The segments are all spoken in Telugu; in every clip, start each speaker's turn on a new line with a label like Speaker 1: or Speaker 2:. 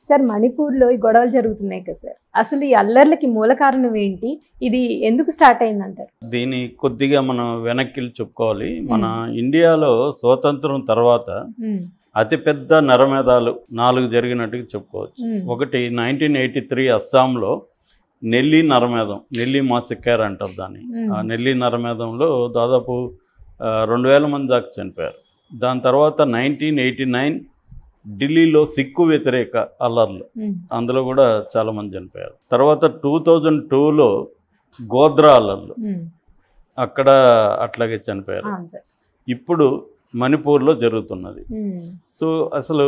Speaker 1: సార్ మణిపూర్లో ఈ గొడవలు జరుగుతున్నాయి కదా సార్ అసలు ఈ అల్లర్లకి మూల కారణం ఏంటి ఇది ఎందుకు స్టార్ట్ అయిందంటారు
Speaker 2: దీని కొద్దిగా మనం వెనక్కి వెళ్ళి చెప్పుకోవాలి మన ఇండియాలో స్వాతంత్రం తర్వాత
Speaker 1: ఉమ్,
Speaker 2: అతిపెద్ద నరమేధాలు నాలుగు జరిగినట్టుగా చెప్పుకోవచ్చు
Speaker 1: ఉమ్,
Speaker 2: ఒకటి నైన్టీన్ ఎయిటీ త్రీ అస్సాంలో నెల్లి నరమేధం నెల్లి మాసిక్కార్ అంటారు దాన్ని
Speaker 1: ఉమ్,
Speaker 2: ఆ నెల్లి నరమేధంలో దాదాపు ఆ, రెండు వేల మంది దాకా చనిపోయారు దాని తర్వాత నైన్టీన్ ఎయిటీ నైన్ ఢిల్లీలో సిక్కు వ్యతిరేక అల్లర్లు
Speaker 1: ఉమ్,
Speaker 2: అందులో కూడా చాలామంది చనిపోయారు తర్వాత టూ థౌజండ్ టూలో గోద్రా అల్లర్లు
Speaker 1: ఉమ్,
Speaker 2: అక్కడ అట్లాగే చనిపోయారు
Speaker 1: అవును సార్
Speaker 2: ఇప్పుడు మణిపూర్లో జరుగుతున్నది
Speaker 1: ఉమ్,
Speaker 2: సో అసలు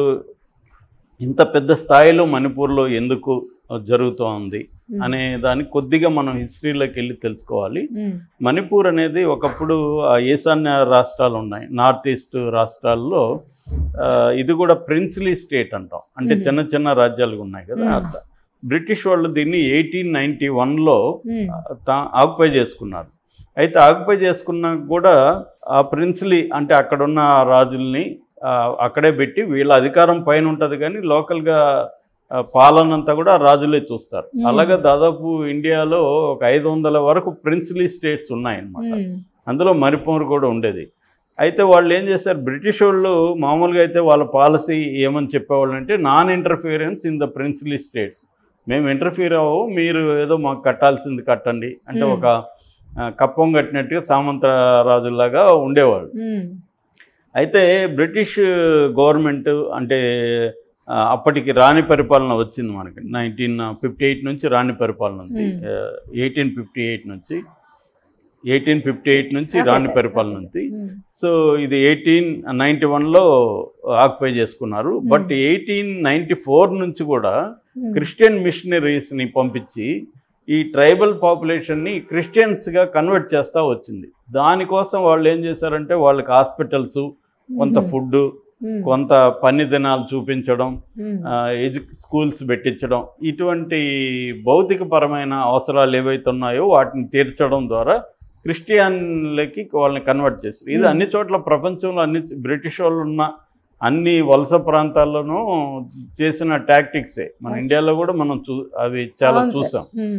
Speaker 2: ఇంత పెద్ద స్థాయిలో మణిపూర్లో ఎందుకు జరుగుతోంది
Speaker 1: ఉమ్,
Speaker 2: అనే దానికి కొద్దిగా మనం హిస్టరీలోకి వెళ్ళి తెలుసుకోవాలి
Speaker 1: ఉమ్,
Speaker 2: మణిపూర్ అనేది ఒకప్పుడు ఆ ఈశాన్య రాష్ట్రాలు ఉన్నాయి నార్త్ ఈస్ట్ రాష్ట్రాల్లో ఆ, ఇది కూడా ప్రిన్స్లీ స్టేట్ అంటాం అంటే
Speaker 1: Mhm.
Speaker 2: చిన్న చిన్న రాజ్యాలు ఉన్నాయి కదా
Speaker 1: Mhm.
Speaker 2: అట్లా బ్రిటిష్ వాళ్ళు దీన్ని ఎయిటీన్ నైంటీ వన్లో
Speaker 1: ఉమ్,
Speaker 2: తా ఆక్యుపై చేసుకున్నారు అయితే ఆక్యుపై చేసుకున్నా కూడా ఆ ప్రిన్స్లీ అంటే అక్కడున్న రాజుల్ని ఆ, అక్కడే పెట్టి వీళ్ళ అధికారం పైన ఉంటుంది కానీ లోకల్గా ఆ, పాలన అంతా కూడా రాజులే చూస్తారు
Speaker 1: Hmm.
Speaker 2: అలాగే దాదాపు ఇండియాలో ఒక ఐదు వందల వరకు ప్రిన్స్లీ స్టేట్స్ ఉన్నాయన్నమాట
Speaker 1: ఉమ్,
Speaker 2: అందులో మణిపూర్ కూడా ఉండేది అయితే వాళ్ళు ఏం చేశారు బ్రిటిష్ వాళ్ళు మామూలుగా అయితే వాళ్ళ పాలసీ ఏమని చెప్పేవాళ్ళు అంటే non interference in the princely states మేము ఇంటర్ఫియర్ అవ్వవు మీరు ఏదో మాకు కట్టాల్సింది కట్టండి అంటే
Speaker 1: Hmm.
Speaker 2: ఒక ఆ, కప్పం కట్టినట్టుగా సామంత రాజుల్లాగా ఉండేవాళ్ళు
Speaker 1: ఉమ్,
Speaker 2: అయితే బ్రిటిష్ గవర్నమెంట్ అంటే ఆ, అప్పటికి రాణి పరిపాలన వచ్చింది మనకి నైన్టీన్ ఫిఫ్టీ ఎయిట్ నుంచి రాణి పరిపాలన ఉంది
Speaker 1: Hmm.
Speaker 2: ఎయిటీన్ ఫిఫ్టీ ఎయిట్ నుంచి ఎయిటీన్ ఫిఫ్టీ ఎయిట్ నుంచి
Speaker 1: ఓకే
Speaker 2: రాణి
Speaker 1: సార్,
Speaker 2: పరిపాలన
Speaker 1: ఓకే
Speaker 2: ఉంది
Speaker 1: సార్. ఉమ్,
Speaker 2: సో ఇది ఎయిటీన్ నైంటీ వన్లో ఆక్యుపై చేసుకున్నారు బట్ ఎయిటీన్ నైంటీ ఫోర్ నుంచి కూడా
Speaker 1: ఉమ్,
Speaker 2: క్రిస్టియన్ మిషనరీస్ని పంపించి ఈ ట్రైబల్ పాపులేషన్ని క్రిస్టియన్స్గా కన్వర్ట్ చేస్తూ వచ్చింది దానికోసం వాళ్ళు ఏం చేశారంటే వాళ్ళకి హాస్పిటల్స్ కొంత
Speaker 1: ఉమ్,
Speaker 2: ఫుడ్
Speaker 1: ఉమ్,
Speaker 2: కొంత పని దినాలు చూపించడం
Speaker 1: ఉమ్,
Speaker 2: ఎడ్యు స్కూల్స్ పెట్టించడం ఇటువంటి భౌతికపరమైన అవసరాలు ఏవైతే ఉన్నాయో వాటిని తీర్చడం ద్వారా క్రిస్టియన్లకి వాళ్ళని కన్వర్ట్ చేస్తారు ఇది
Speaker 1: Hmm.
Speaker 2: అన్ని చోట్ల ప్రపంచంలో అన్ని బ్రిటిష్ వాళ్ళు ఉన్న అన్ని వలస ప్రాంతాల్లోనూ చేసిన టాక్టిక్సే మన
Speaker 1: Okay.
Speaker 2: ఇండియాలో కూడా మనం చూ అవి చాలా
Speaker 1: అవును సార్.
Speaker 2: చూసాం
Speaker 1: ఉమ్,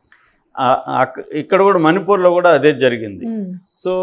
Speaker 2: ఆ- అక్క- ఇక్కడ కూడా మణిపూర్లో కూడా అదే జరిగింది
Speaker 1: ఉమ్,
Speaker 2: సో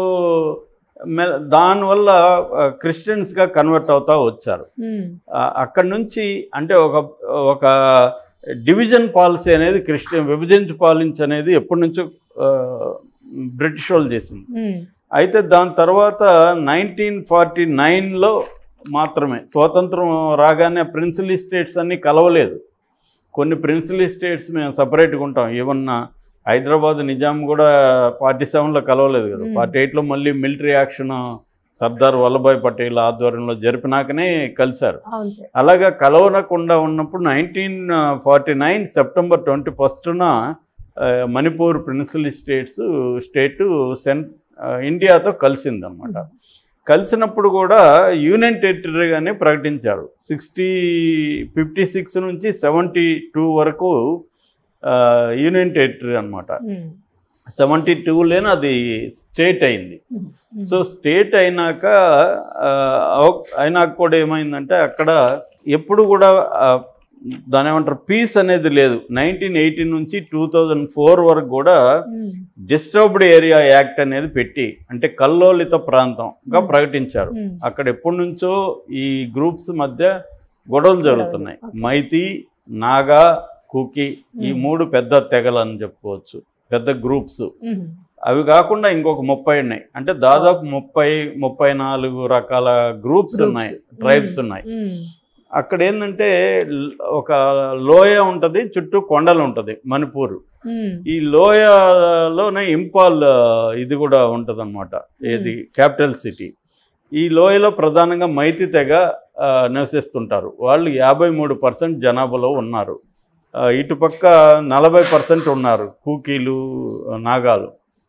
Speaker 2: మె- దానివల్ల ఆ, క్రిస్టియన్స్గా కన్వర్ట్ అవుతా వచ్చారు
Speaker 1: ఉమ్,
Speaker 2: ఆ, అక్కడి నుంచి అంటే ఒక ఒక డివిజన్ పాలసీ అనేది క్రిస్టియన్ విభజించి పాలించి అనేది ఎప్పటి నుంచో ఆ, బ్రిటిష్ వాళ్ళు చేసింది
Speaker 1: ఉమ్,
Speaker 2: అయితే దాని తర్వాత నైన్టీన్ ఫార్టీ నైన్లో మాత్రమే స్వాతంత్రం రాగానే ప్రిన్సిలీ స్టేట్స్ అన్నీ కలవలేదు కొన్ని ప్రిన్సిలీ స్టేట్స్ మేము సపరేట్గా ఉంటాం ఏమన్నా హైదరాబాద్ నిజాం కూడా ఫార్టీ సెవెన్లో కలవలేదు కదా
Speaker 1: Hmm.
Speaker 2: ఫార్టీ ఎయిట్లో మళ్ళీ మిలిటరీ యాక్షన్ సర్దార్ వల్లభాయ్ పటేల్ ఆధ్వర్యంలో జరిపినాకనే కలిశారు
Speaker 1: అవును సార్
Speaker 2: అలాగా కలవనకుండా ఉన్నప్పుడు nineteen forty nine September twenty ఫస్ట్న మణిపూర్ ప్రిన్సిపల్ స్టేట్స్ స్టేటు సెన్ ఆ, ఇండియాతో కలిసిందనమాట కలిసినప్పుడు కూడా యూనియన్ టెరిటరీగానే ప్రకటించారు సిక్స్టీ ఫిఫ్టీ సిక్స్ నుంచి సెవెంటీ టూ వరకు ఆ, యూనియన్ టెరిటరీ అనమాట
Speaker 1: ఉమ్,
Speaker 2: సెవెంటీ టూలోనే అది స్టేట్ అయింది
Speaker 1: ఉమ్, ఉమ్,
Speaker 2: సో స్టేట్ అయినాక ఆ, అవ- అయినాక కూడా ఏమైందంటే అక్కడ ఎప్పుడు కూడా ఆ, దాని ఏమంటారు పీస్ అనేది లేదు నైన్టీన్ ఎయిటీ నుంచి టూ థౌజండ్ ఫోర్ వరకు కూడా
Speaker 1: ఉమ్,
Speaker 2: డిస్టర్బ్డ్ ఏరియా యాక్ట్ అనేది పెట్టి అంటే కల్లోలిత ప్రాంతంగా
Speaker 1: Hmm.
Speaker 2: ప్రకటించారు
Speaker 1: ఉమ్,
Speaker 2: అక్కడ ఎప్పటి నుంచో ఈ గ్రూప్స్ మధ్య గొడవలు జరుగుతున్నాయి
Speaker 1: Okay.
Speaker 2: మైతి నాగా కుకి ఈ
Speaker 1: Hmm.
Speaker 2: మూడు పెద్ద తెగలు అని చెప్పుకోవచ్చు పెద్ద గ్రూప్స్
Speaker 1: ఉమ్,
Speaker 2: అవి కాకుండా ఇంకొక ముప్పై ఉన్నాయి అంటే దాదాపు ముప్పై ముప్పై నాలుగు రకాల గ్రూప్స్
Speaker 1: Groups.
Speaker 2: ఉన్నాయి ట్రైబ్స్ ఉన్నాయి
Speaker 1: ఉమ్,
Speaker 2: అక్కడ ఏంటంటే ల్- ఒక లోయ ఉంటుంది చుట్టూ కొండలు ఉంటుంది మణిపూర్
Speaker 1: ఉమ్,
Speaker 2: ఈ లోయలోనే ఇంపాల్ ఆ, ఇది కూడా ఉంటుంది అనమాట ఏది క్యాపిటల్ సిటీ ఈ లోయలో ప్రధానంగా మైతి తెగ ఆ, నివసిస్తుంటారు వాళ్ళు యాభై మూడు పర్సెంట్ జనాభాలో ఉన్నారు ఆ, ఇటుపక్క నలభై పర్సెంట్ ఉన్నారు కూకీలు నాగాలు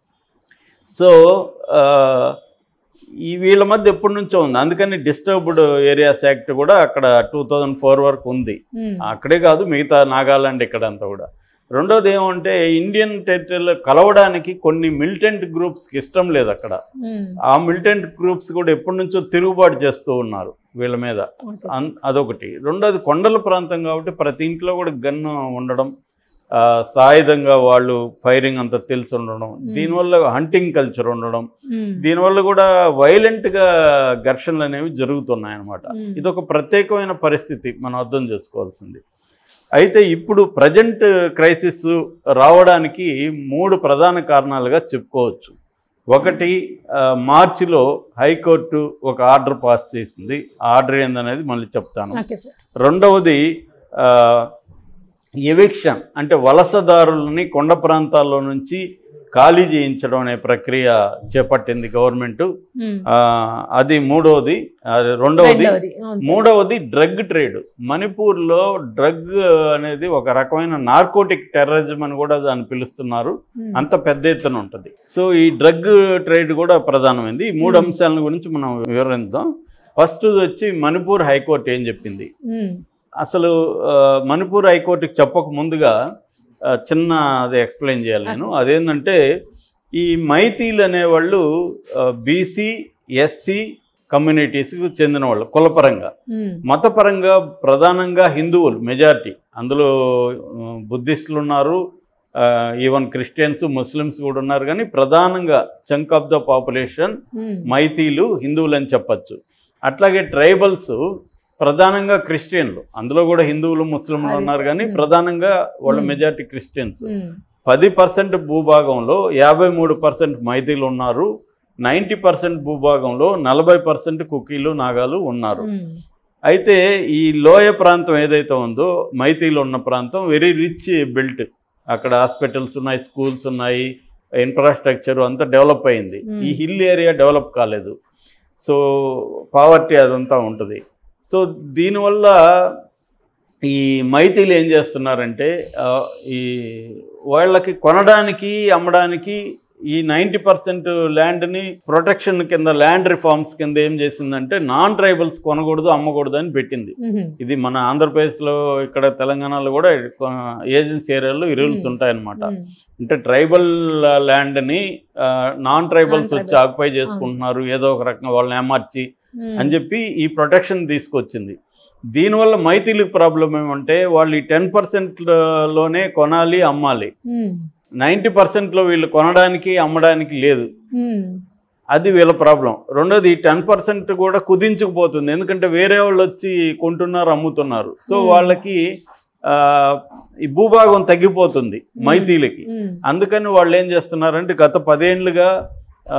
Speaker 2: సో ఆ, ఈ వీళ్ళ మధ్య ఎప్పటి నుంచో ఉంది అందుకని డిస్టర్బ్డ్ ఏరియాస్ యాక్ట్ కూడా అక్కడ టూ థౌజండ్ ఫోర్ వరకు ఉంది
Speaker 1: ఉమ్,
Speaker 2: అక్కడే కాదు మిగతా నాగాలాండ్ ఇక్కడ అంతా కూడా రెండోది ఏమంటే ఇండియన్ టెరిటరీలో కలవడానికి కొన్ని మిలిటెంట్ గ్రూప్స్కి ఇష్టం లేదు అక్కడ
Speaker 1: ఉమ్.
Speaker 2: ఆ మిలిటెంట్ గ్రూప్స్ కూడా ఎప్పటి నుంచో తిరుగుబాటు చేస్తూ ఉన్నారు వీళ్ళ మీద
Speaker 1: ఓకే సార్.
Speaker 2: అన్- అదొకటి రెండోది కొండల ప్రాంతం కాబట్టి ప్రతి ఇంట్లో కూడా గన్ను ఉండడం ఆ, సాయుధంగా వాళ్ళు ఫైరింగ్ అంతా తెలిసి ఉండడం దీనివల్ల హంటింగ్ కల్చర్ ఉండడం
Speaker 1: ఉమ్.
Speaker 2: దీనివల్ల కూడా వైలెంట్గా ఘర్షణలు అనేవి జరుగుతున్నాయి అన్నమాట
Speaker 1: ఉమ్.
Speaker 2: ఇది ఒక ప్రత్యేకమైన పరిస్థితి మనం అర్థం చేసుకోవాల్సింది అయితే ఇప్పుడు ప్రజెంట్ క్రైసిస్ రావడానికి మూడు ప్రధాన కారణాలుగా చెప్పుకోవచ్చు ఒకటి ఆ, మార్చిలో హైకోర్టు ఒక ఆర్డర్ పాస్ చేసింది ఆ ఆర్డర్ ఏందనేది మళ్ళీ చెప్తాను
Speaker 1: ఓకే సార్
Speaker 2: రెండవది ఎవిక్షన్ అంటే వలసదారులని కొండ ప్రాంతాల్లో నుంచి ఖాళీ చేయించడం అనే ప్రక్రియ చేపట్టింది గవర్నమెంట్
Speaker 1: ఉమ్.
Speaker 2: అది మూడవది అది రెండవది
Speaker 1: రెండవది అవును సార్.
Speaker 2: మూడవది డ్రగ్ ట్రేడ్ మణిపూర్లో డ్రగ్ అనేది ఒక రకమైన నార్కోటిక్ టెర్రరిజం అని కూడా దాన్ని పిలుస్తున్నారు
Speaker 1: ఉమ్.
Speaker 2: అంత పెద్ద ఎత్తున ఉంటుంది సో ఈ డ్రగ్ ట్రేడ్ కూడా ప్రధానమైంది ఈ మూడు
Speaker 1: Hmm.
Speaker 2: అంశాల గురించి మనం వివరిద్దాం ఫస్ట్ వచ్చి మణిపూర్ హైకోర్టు ఏం చెప్పింది
Speaker 1: ఉమ్.
Speaker 2: అసలు ఆ, మణిపూర్ హైకోర్టుకి చెప్పక ముందుగా ఆ, చిన్న అది ఎక్స్ప్లెయిన్ చేయాలి నేను
Speaker 1: Okay, sir.
Speaker 2: అదేంటంటే ఈ మైతీలు అనేవాళ్ళు బీసీ ఎస్సీ కమ్యూనిటీస్కి చెందిన వాళ్ళు కులపరంగా
Speaker 1: ఉమ్.
Speaker 2: మతపరంగా ప్రధానంగా హిందువులు మెజారిటీ అందులో ఆ, బుద్ధిస్టులు ఉన్నారు ఈవెన్ క్రిస్టియన్స్ ముస్లిమ్స్ కూడా ఉన్నారు కానీ ప్రధానంగా chunk of the population
Speaker 1: um.
Speaker 2: మైతీలు హిందువులు అని చెప్పచ్చు అట్లాగే ట్రైబల్స్ ప్రధానంగా క్రిస్టియన్లు అందులో కూడా హిందువులు ముస్లింలు
Speaker 1: అది
Speaker 2: ఉన్నారు కానీ
Speaker 1: Hmm.
Speaker 2: ప్రధానంగా వాళ్ళ
Speaker 1: Hmm.
Speaker 2: మెజారిటీ క్రిస్టియన్స్
Speaker 1: ఉమ్.
Speaker 2: పది పర్సెంట్ భూభాగంలో యాభై మూడు పర్సెంట్ మైతీలు ఉన్నారు నైంటీ పర్సెంట్ భూభాగంలో నలభై పర్సెంట్ కుకీలు నాగాలు ఉన్నారు
Speaker 1: ఉమ్.
Speaker 2: అయితే ఈ లోయ ప్రాంతం ఏదైతే ఉందో మైతీలు ఉన్న ప్రాంతం వెరీ రిచ్ బిల్ట్ అక్కడ హాస్పిటల్స్ ఉన్నాయి స్కూల్స్ ఉన్నాయి ఇన్ఫ్రాస్ట్రక్చర్ అంతా డెవలప్ అయింది
Speaker 1: Hmm.
Speaker 2: ఈ హిల్ ఏరియా డెవలప్ కాలేదు సో పావర్టీ అదంతా ఉంటుంది సో దీనివల్ల ఈ మైతీలు ఏం చేస్తున్నారంటే ఆ, ఈ వాళ్ళకి కొనడానికి అమ్మడానికి ఈ నైంటీ పర్సెంట్ ల్యాండ్ని ప్రొటెక్షన్ కింద ల్యాండ్ రిఫార్మ్స్ కింద ఏం చేసిందంటే నాన్ ట్రైబల్స్ కొనకూడదు అమ్మకూడదు అని పెట్టింది
Speaker 1: ఉమ్.
Speaker 2: ఇది మన ఆంధ్రప్రదేశ్లో ఇక్కడ తెలంగాణలో కూడా ఏజెన్సీ ఏరియాలో ఈ రూల్స్
Speaker 1: Hmm.
Speaker 2: ఉంటాయన్నమాట
Speaker 1: ఉమ్.
Speaker 2: అంటే ట్రైబల్ ల్యాండ్ని నాన్ ట్రైబల్స్ వచ్చి
Speaker 1: Non-tribals.
Speaker 2: ఆక్యుపై చేసుకుంటున్నారు ఏదో ఒక రకంగా వాళ్ళని ఏమార్చి
Speaker 1: ఉమ్.
Speaker 2: అని చెప్పి ఈ ప్రొటెక్షన్ తీసుకొచ్చింది దీనివల్ల మైతీలకు ప్రాబ్లం ఏమంటే వాళ్ళు ఈ టెన్ పర్సెంట్లోనే కొనాలి అమ్మాలి
Speaker 1: ఉమ్.
Speaker 2: నైంటీ పర్సెంట్లో వీళ్ళు కొనడానికి అమ్మడానికి లేదు
Speaker 1: ఉమ్.
Speaker 2: అది వీళ్ళ ప్రాబ్లం రెండోది ఈ టెన్ పర్సెంట్ కూడా కుదించుకుపోతుంది ఎందుకంటే వేరే వాళ్ళు వచ్చి కొంటున్నారు అమ్ముతున్నారు సో
Speaker 1: Hmm.
Speaker 2: వాళ్ళకి ఆ, ఈ భూభాగం తగ్గిపోతుంది మైతీలకి
Speaker 1: ఉమ్.
Speaker 2: అందుకని వాళ్ళు ఏం చేస్తున్నారంటే గత పదేండ్లుగా ఆ,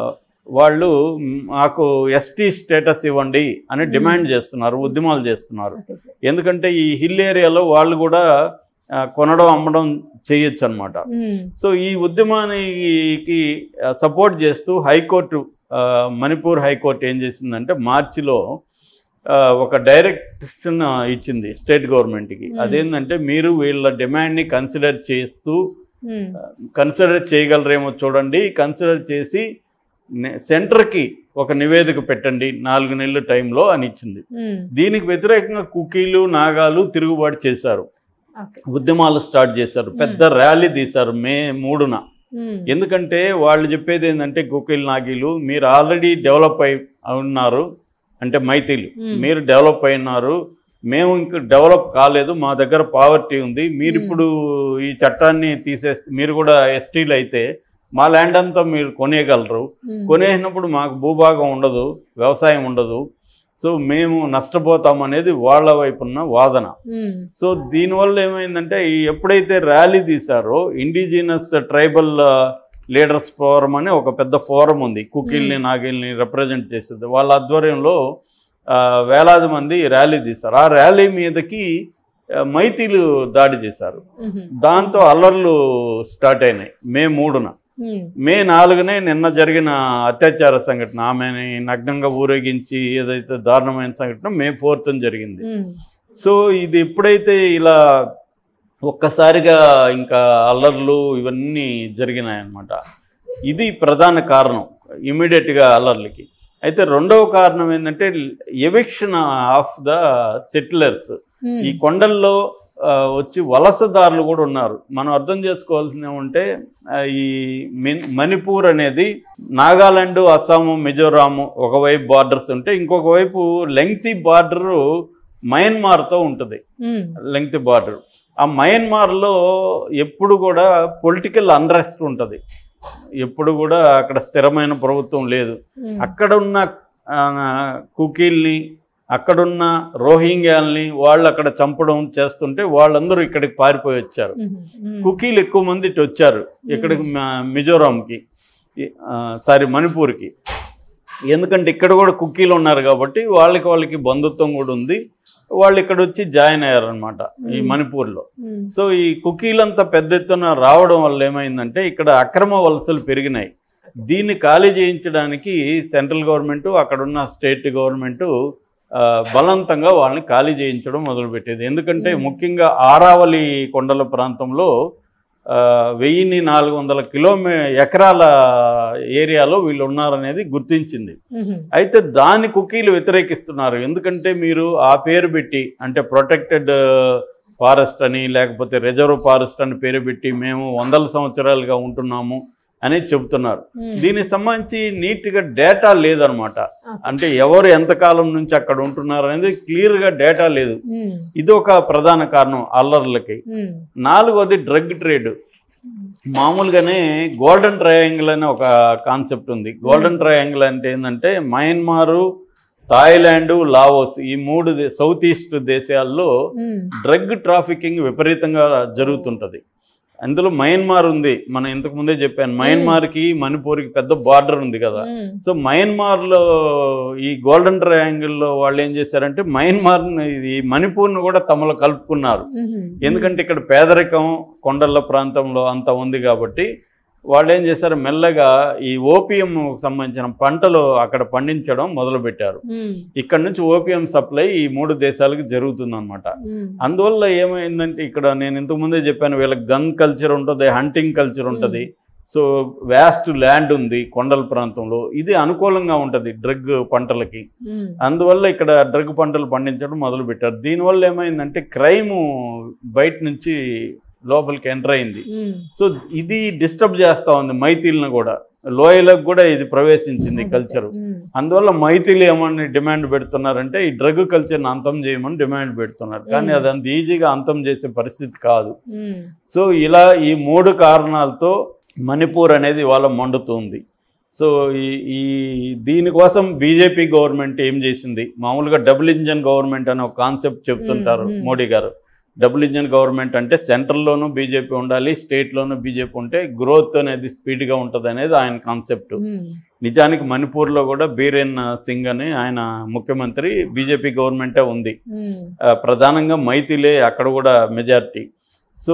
Speaker 2: వాళ్ళు మాకు ఎస్టీ స్టేటస్ ఇవ్వండి అని
Speaker 1: Hmm.
Speaker 2: డిమాండ్ చేస్తున్నారు ఉద్యమాలు చేస్తున్నారు
Speaker 1: ఓకే సార్.
Speaker 2: ఎందుకంటే ఈ హిల్ ఏరియాలో వాళ్ళు కూడా ఆ, కొనడం అమ్మడం చేయొచ్చు అనమాట
Speaker 1: ఉమ్.
Speaker 2: సో ఈ ఉద్యమానికి సపోర్ట్ చేస్తూ హైకోర్టు ఆ, మణిపూర్ హైకోర్టు ఏం చేసిందంటే మార్చిలో ఆ, ఒక డైరెక్షన్ ఇచ్చింది స్టేట్ గవర్నమెంట్కి
Speaker 1: Hmm.
Speaker 2: అదేంటంటే మీరు వీళ్ళ డిమాండ్ని కన్సిడర్ చేస్తూ
Speaker 1: ఉమ్.
Speaker 2: కన్సిడర్ చేయగలరేమో చూడండి కన్సిడర్ చేసి నె- సెంటర్కి ఒక నివేదిక పెట్టండి నాలుగు నెలల టైంలో అని ఇచ్చింది
Speaker 1: ఉమ్.
Speaker 2: దీనికి వ్యతిరేకంగా కుకీలు నాగాలు తిరుగుబాటు చేశారు
Speaker 1: ఓకే.
Speaker 2: ఉద్యమాలు స్టార్ట్ చేశారు పెద్ద ర్యాలీ తీశారు మే మూడున
Speaker 1: ఉమ్.
Speaker 2: ఎందుకంటే వాళ్ళు చెప్పేది ఏంటంటే కుకీలు నాగీలు మీరు ఆల్రెడీ డెవలప్ అయి ఉన్నారు అంటే మైతీలు
Speaker 1: ఉమ్.
Speaker 2: మీరు డెవలప్ అయినారు మేము ఇంక డెవలప్ కాలేదు మా దగ్గర పావర్టీ ఉంది మీరు
Speaker 1: Hmm.
Speaker 2: ఇప్పుడు ఈ చట్టాన్ని తీసేస్తే మీరు కూడా ఎస్టీలు అయితే మా ల్యాండ్ అంతా మీరు కొనేయగలరు
Speaker 1: ఉమ్.
Speaker 2: కొనేసినప్పుడు మాకు భూభాగం ఉండదు వ్యవసాయం ఉండదు సో మేము నష్టపోతాం అనేది వాళ్ళ వైపున్న వాదన
Speaker 1: ఉమ్.
Speaker 2: సో దీనివల్ల ఏమైందంటే ఈ ఎప్పుడైతే ర్యాలీ తీశారో ఇండిజినస్ ట్రైబల్ లీడర్స్ ఫోరం అని ఒక పెద్ద ఫోరం ఉంది కుకీల్ని నాగిల్ని రిప్రజెంట్ చేసేది వాళ్ళ ఆధ్వర్యంలో ఆ, వేలాది మంది ర్యాలీ తీశారు ఆ ర్యాలీ మీదకి ఆ, మైతీలు దాడి చేశారు
Speaker 1: ఉమ్.
Speaker 2: దాంతో అల్లర్లు స్టార్ట్ అయినాయి మే మూడున
Speaker 1: ఉమ్.
Speaker 2: మే నాలుగునే నిన్న జరిగిన అత్యాచార సంఘటన ఆమెని నగ్నంగా ఊరేగించి ఏదైతే దారుణమైన సంఘటన మే ఫోర్త్ జరిగింది
Speaker 1: ఉమ్. సో
Speaker 2: సో ఇది ఎప్పుడైతే ఇలా ఒక్కసారిగా ఇంకా అల్లర్లు ఇవన్నీ జరిగినాయన్నమాట ఇది ప్రధాన కారణం ఇమీడియట్గా అల్లర్లకి అయితే రెండవ కారణం ఏంటంటే eviction of the settlers
Speaker 1: um.
Speaker 2: ఈ కొండల్లో ఆ, వచ్చి వలసదారులు కూడా ఉన్నారు మనం అర్థం చేసుకోవాల్సిన ఏమంటే ఆ, ఈ మిన్ మణిపూర్ అనేది నాగాలాండ్ అస్సాము మిజోరాము ఒకవైపు బార్డర్స్ ఉంటే ఇంకొక వైపు లెంగ్తీ బార్డరు మయన్మార్తో ఉంటుంది
Speaker 1: ఉమ్,
Speaker 2: లెంగ్త్ బార్డర్ ఆ మయన్మార్లో ఎప్పుడు కూడా పొలిటికల్ అన్రెస్ట్ ఉంటుంది ఎప్పుడు కూడా అక్కడ స్థిరమైన ప్రభుత్వం లేదు
Speaker 1: ఉమ్,
Speaker 2: అక్కడ ఉన్న ఆ, కుకీల్ని అక్కడున్న రోహింగ్యాల్ని వాళ్ళు అక్కడ చంపడం చేస్తుంటే వాళ్ళందరూ ఇక్కడికి పారిపోయి వచ్చారు
Speaker 1: ఉమ్, ఉమ్,
Speaker 2: కుకీలు ఎక్కువ మంది ఇటు వచ్చారు ఇక్కడికి మ- మిజోరాంకి ఈ- ఆ, సారీ మణిపూర్కి ఎందుకంటే ఇక్కడ కూడా కుకీలు ఉన్నారు కాబట్టి వాళ్ళకి వాళ్ళకి బంధుత్వం కూడా ఉంది వాళ్ళు ఇక్కడ వచ్చి జాయిన్ అయ్యారనమాట ఈ
Speaker 1: మ్మ్.
Speaker 2: మణిపూర్లో
Speaker 1: ఉమ్,
Speaker 2: సో ఈ కుకీలంతా పెద్ద ఎత్తున రావడం వల్ల ఏమైందంటే ఇక్కడ అక్రమ వలసలు పెరిగినాయి దీన్ని ఖాళీ చేయించడానికి సెంట్రల్ గవర్నమెంట్ అక్కడున్న స్టేట్ గవర్నమెంట్ బలవంతంగా వాళ్ళని ఖాళీ చేయించడం మొదలుపెట్టేది ఎందుకంటే
Speaker 1: మ్మ్.
Speaker 2: ముఖ్యంగా ఆరావళి కొండల ప్రాంతంలో ఆ, వెయ్యిన్ని నాలుగు వందల కిలోమీ ఎకరాల ఏరియాలో వీళ్ళు ఉన్నారనేది గుర్తించింది
Speaker 1: ఉమ్,
Speaker 2: అయితే దాన్ని కుకీలు వ్యతిరేకిస్తున్నారు ఎందుకంటే మీరు ఆ పేరు పెట్టి అంటే ప్రొటెక్టెడ్ ఫారెస్ట్ అని లేకపోతే రిజర్వ్ ఫారెస్ట్ అని పేరు పెట్టి మేము వందల సంవత్సరాలుగా ఉంటున్నాము అనేది చెబుతున్నారు
Speaker 1: ఉమ్,
Speaker 2: దీనికి సంబంధించి నీట్గా డేటా లేదనమాట
Speaker 1: ఓకే.
Speaker 2: అంటే ఎవరు ఎంతకాలం నుంచి అక్కడ ఉంటున్నారు అనేది క్లియర్గా డేటా లేదు
Speaker 1: ఉమ్,
Speaker 2: ఇది ఒక ప్రధాన కారణం అల్లర్లకి
Speaker 1: ఉమ్,
Speaker 2: నాలుగోది డ్రగ్ ట్రేడ్ మామూలుగానే గోల్డెన్ ట్రయాంగిల్ అనే ఒక కాన్సెప్ట్ ఉంది గోల్డెన్ ట్రయాంగిల్ అంటే ఏంటంటే మయన్మారు థాయిలాండ్ లావోస్ ఈ మూడు దే- సౌత్ ఈస్ట్ దేశాల్లో
Speaker 1: ఉమ్,
Speaker 2: డ్రగ్ ట్రాఫికింగ్ విపరీతంగా జరుగుతుంటుంది అందులో మయన్మార్ ఉంది మనం ఇంతకు ముందే చెప్పాను మయన్మార్కి మణిపూర్కి పెద్ద బార్డర్ ఉంది కదా
Speaker 1: ఉమ్,
Speaker 2: సో మయన్మార్లో ఈ గోల్డెన్ ట్రయాంగిల్లో వాళ్ళు ఏం చేశారంటే మయన్మార్ని ఈ మణిపూర్ను కూడా తమలో కలుపుకున్నారు
Speaker 1: ఉమ్,
Speaker 2: ఎందుకంటే ఇక్కడ పేదరికం కొండల ప్రాంతంలో అంత ఉంది కాబట్టి వాళ్ళు ఏం చేశారు మెల్లగా ఈ ఓపియం సంబంధించిన పంటలు అక్కడ పండించడం మొదలుపెట్టారు
Speaker 1: ఉమ్,
Speaker 2: ఇక్కడ నుంచి ఓపియం సప్లై ఈ మూడు దేశాలకు జరుగుతుందన్నమాట
Speaker 1: ఉమ్,
Speaker 2: అందువల్ల ఏమైందంటే ఇక్కడ నేను ఇంతకు ముందే చెప్పాను వీళ్ళకి గన్ కల్చర్ ఉంటుంది హంటింగ్ కల్చర్ ఉంటుంది సో వ్యాస్ట్ ల్యాండ్ ఉంది కొండల ప్రాంతంలో ఇది అనుకూలంగా ఉంటుంది డ్రగ్ పంటలకి
Speaker 1: ఉమ్,
Speaker 2: అందువల్ల ఇక్కడ డ్రగ్ పంటలు పండించడం మొదలుపెట్టారు దీనివల్ల ఏమైందంటే క్రైమ్ బయట నుంచి లోపలికి ఎంటర్ అయింది
Speaker 1: ఉమ్,
Speaker 2: సో ఇది డిస్టర్బ్ చేస్తూ ఉంది మైథిల్ని కూడా లోయలకు కూడా ఇది ప్రవేశించింది
Speaker 1: ఓకే
Speaker 2: కల్చర్
Speaker 1: సార్. ఉమ్,
Speaker 2: అందువల్ల మైథిలి ఏమని డిమాండ్ పెడుతున్నారంటే ఈ డ్రగ్ కల్చర్ని అంతం చేయమని డిమాండ్ పెడుతున్నారు కానీ
Speaker 1: మ్మ్.
Speaker 2: అది అంత ఈజీగా అంతం చేసే పరిస్థితి కాదు
Speaker 1: ఉమ్,
Speaker 2: సో ఇలా ఈ మూడు కారణాలతో మణిపూర్ అనేది ఇవాళ మండుతుంది సో ఈ ఈ దీనికోసం బీజేపీ గవర్నమెంట్ ఏం చేసింది మామూలుగా డబుల్ ఇంజన్ గవర్నమెంట్ అనే ఒక కాన్సెప్ట్ చెప్తుంటారు
Speaker 1: మ్మ్, మ్మ్.
Speaker 2: మోడీ గారు డబుల్ ఇంజన్ గవర్నమెంట్ అంటే సెంట్రల్లోనూ బీజేపీ ఉండాలి స్టేట్లోనూ బీజేపీ ఉంటే గ్రోత్ అనేది స్పీడ్గా ఉంటుంది అనేది ఆయన కాన్సెప్ట్
Speaker 1: ఉమ్,
Speaker 2: నిజానికి మణిపూర్లో కూడా బీరేన్ సింగ్ అని ఆయన ముఖ్యమంత్రి బీజేపీ గవర్నమెంటే ఉంది
Speaker 1: ఉమ్,
Speaker 2: ఆ, ప్రధానంగా మైథిలే అక్కడ కూడా మెజారిటీ సో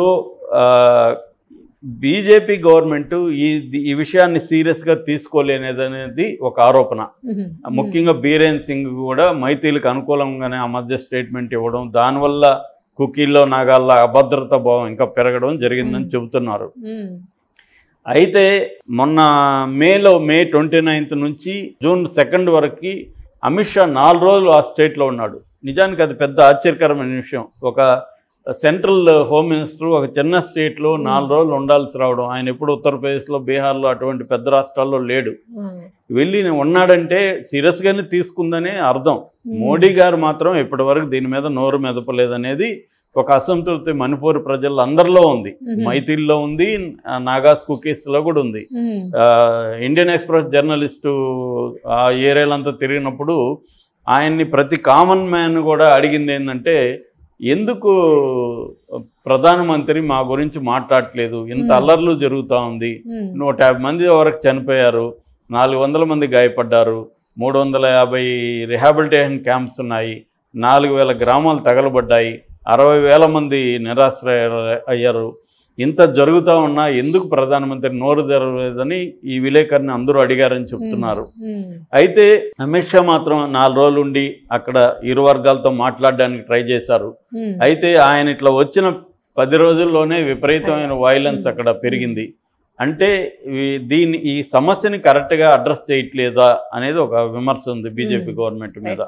Speaker 2: బీజేపీ గవర్నమెంట్ ఈ ఈ విషయాన్ని సీరియస్గా తీసుకోలేనేది అనేది ఒక ఆరోపణ
Speaker 1: ఉమ్,
Speaker 2: ముఖ్యంగా బీరేన్ సింగ్ కూడా మైథిలకు అనుకూలంగానే ఆ మధ్య స్టేట్మెంట్ ఇవ్వడం దానివల్ల కుకీల్లో నాగాల్లో అభద్రత భావం ఇంకా పెరగడం జరిగిందని
Speaker 1: మ్మ్.
Speaker 2: చెబుతున్నారు
Speaker 1: ఉమ్,
Speaker 2: అయితే మొన్న మేలో మే ట్వంటీ నైన్త్ నుంచి జూన్ సెకండ్ వరకు అమిత్ షా నాలుగు రోజులు ఆ స్టేట్లో ఉన్నాడు నిజానికి అది పెద్ద ఆశ్చర్యకరమైన విషయం ఒక సెంట్రల్ హోమ్ మినిస్టర్ ఒక చిన్న స్టేట్లో నాలుగు రోజులు ఉండాల్సి రావడం ఆయన ఎప్పుడు ఉత్తరప్రదేశ్లో బీహార్లో అటువంటి పెద్ద రాష్ట్రాల్లో లేడు
Speaker 1: ఉమ్,
Speaker 2: వెళ్ళి ఉన్నాడంటే సీరియస్గానే తీసుకుందనే అర్థం
Speaker 1: ఉమ్,
Speaker 2: మోడీ గారు మాత్రం ఇప్పటివరకు దీని మీద నోరు మెదపలేదనేది ఒక అసంతృప్తి మణిపూర్ ప్రజల్లో అందరిలో ఉంది
Speaker 1: ఉమ్,
Speaker 2: మైథిల్లో ఉంది ఆ, నాగాస్ కుకీస్లో కూడా ఉంది
Speaker 1: ఉమ్,
Speaker 2: ఆ, ఇండియన్ ఎక్స్ప్రెస్ జర్నలిస్టు ఆ ఏరియాలంతా తిరిగినప్పుడు ఆయన్ని ప్రతి కామన్ మ్యాన్ కూడా అడిగింది ఏంటంటే ఎందుకు ప్రధానమంత్రి మా గురించి మాట్లాడట్లేదు ఇంత
Speaker 1: Hmm.
Speaker 2: అల్లర్లు జరుగుతూ ఉంది
Speaker 1: ఉమ్,
Speaker 2: నూట యాభై మంది వరకు చనిపోయారు నాలుగు వందల మంది గాయపడ్డారు మూడు వందల యాభై రిహాబిలిటేషన్ క్యాంప్స్ ఉన్నాయి నాలుగు వేల గ్రామాలు తగలబడ్డాయి అరవై వేల మంది నిరాశ్రయ అయ్యారు ఇంత జరుగుతూ ఉన్నా ఎందుకు ప్రధానమంత్రి నోరు తెరవలేదని ఈ విలేకరిని అందరూ అడిగారని చెప్తున్నారు
Speaker 1: ఉమ్,
Speaker 2: అయితే అమిత్ షా మాత్రం నాలుగు రోజులు ఉండి అక్కడ ఇరు వర్గాలతో మాట్లాడడానికి ట్రై చేశారు
Speaker 1: ఉమ్,
Speaker 2: అయితే ఆయన ఇట్లా వచ్చిన పది రోజుల్లోనే విపరీతమైన వైలెన్స్ అక్కడ పెరిగింది అంటే ఈ- దీని ఈ సమస్యని కరెక్ట్గా అడ్రస్ చేయట్లేదా అనేది ఒక విమర్శ ఉంది బీజేపీ
Speaker 1: Hmm.
Speaker 2: గవర్నమెంట్ మీద
Speaker 1: రైట్ సార్.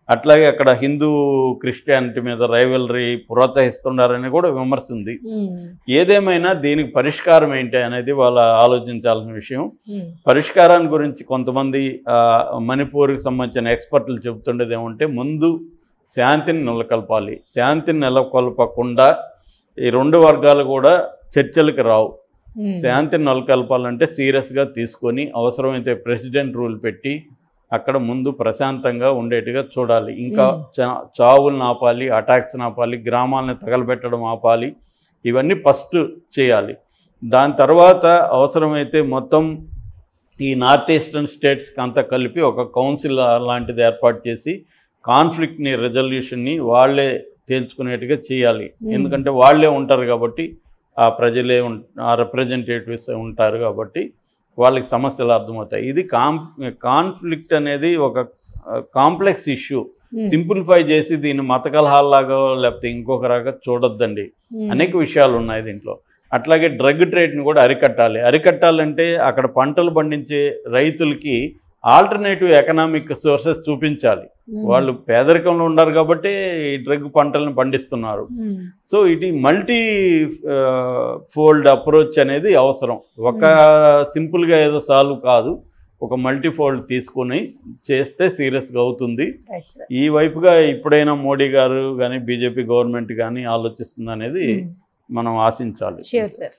Speaker 2: అట్లాగే అక్కడ హిందూ క్రిస్టియానిటీ మీద రైవలరీ ప్రోత్సహిస్తున్నారని కూడా విమర్శ ఉంది
Speaker 1: ఉమ్,
Speaker 2: ఏదేమైనా దీనికి పరిష్కారం ఏంటి అనేది వాళ్ళ ఆలోచించాల్సిన విషయం
Speaker 1: ఉమ్,
Speaker 2: పరిష్కారాన్ని గురించి కొంతమంది ఆ, మణిపూర్కి సంబంధించిన ఎక్స్పర్ట్లు చెబుతుండేది ఏమంటే ముందు శాంతిని నెలకొల్పాలి శాంతిని నెలకొల్పకుండా ఈ రెండు వర్గాలు కూడా చర్చలకు రావు
Speaker 1: ఉమ్,
Speaker 2: శాంతిని నెలకొల్పాలంటే సీరియస్గా తీసుకొని అవసరమైతే ప్రెసిడెంట్ రూల్ పెట్టి అక్కడ ముందు ప్రశాంతంగా ఉండేట్టుగా చూడాలి ఇంకా
Speaker 1: మ్మ్.
Speaker 2: చా చావులను ఆపాలి అటాక్స్ ఆపాలి గ్రామాలను తగలబెట్టడం ఆపాలి ఇవన్నీ ఫస్ట్ చేయాలి దాని తర్వాత అవసరమైతే మొత్తం ఈ నార్త్ ఈస్టర్న్ స్టేట్స్కి అంతా కలిపి ఒక కౌన్సిల్ లాంటిది ఏర్పాటు చేసి కాన్ఫ్లిక్ట్ని రెజల్యూషన్ని వాళ్ళే తేల్చుకునేట్టుగా చేయాలి
Speaker 1: మ్మ్.
Speaker 2: ఎందుకంటే వాళ్ళే ఉంటారు కాబట్టి ఆ ప్రజలే ఉం ఆ రిప్రజెంటేటివ్స్ ఉంటారు కాబట్టి వాళ్ళకి సమస్యలు అర్థమవుతాయి ఇది కాం కాన్ఫ్లిక్ట్ అనేది ఒక కాంప్లెక్స్ ఇష్యూ
Speaker 1: ఉమ్,
Speaker 2: సింప్లిఫై చేసి దీన్ని మత కలహాల్లాగా లేకపోతే ఇంకొక రకంగా చూడొద్దండి
Speaker 1: ఉమ్,
Speaker 2: అనేక విషయాలు ఉన్నాయి దీంట్లో అట్లాగే డ్రగ్ ట్రేడ్ని కూడా అరికట్టాలి అరికట్టాలంటే అక్కడ పంటలు పండించే రైతులకి ఆల్టర్నేటివ్ ఎకనామిక్ సోర్సెస్ చూపించాలి
Speaker 1: ఉమ్,
Speaker 2: వాళ్ళు పేదరికంలో ఉన్నారు కాబట్టి ఈ డ్రగ్ పంటలను పండిస్తున్నారు
Speaker 1: ఉమ్,
Speaker 2: సో ఇది మల్టీ ఫోల్డ్ అప్రోచ్ అనేది అవసరం ఒక సింపుల్గా ఏదో సాల్వ్ కాదు ఒక మల్టీ ఫోల్డ్ తీసుకుని చేస్తే సీరియస్గా అవుతుంది
Speaker 1: రైట్ సార్
Speaker 2: ఈ వైపుగా ఇప్పుడైనా మోడీ గారు కానీ బీజేపీ గవర్నమెంట్ కానీ ఆలోచిస్తుంది అనేది మనం ఆశించాలి
Speaker 1: షూర్ సార్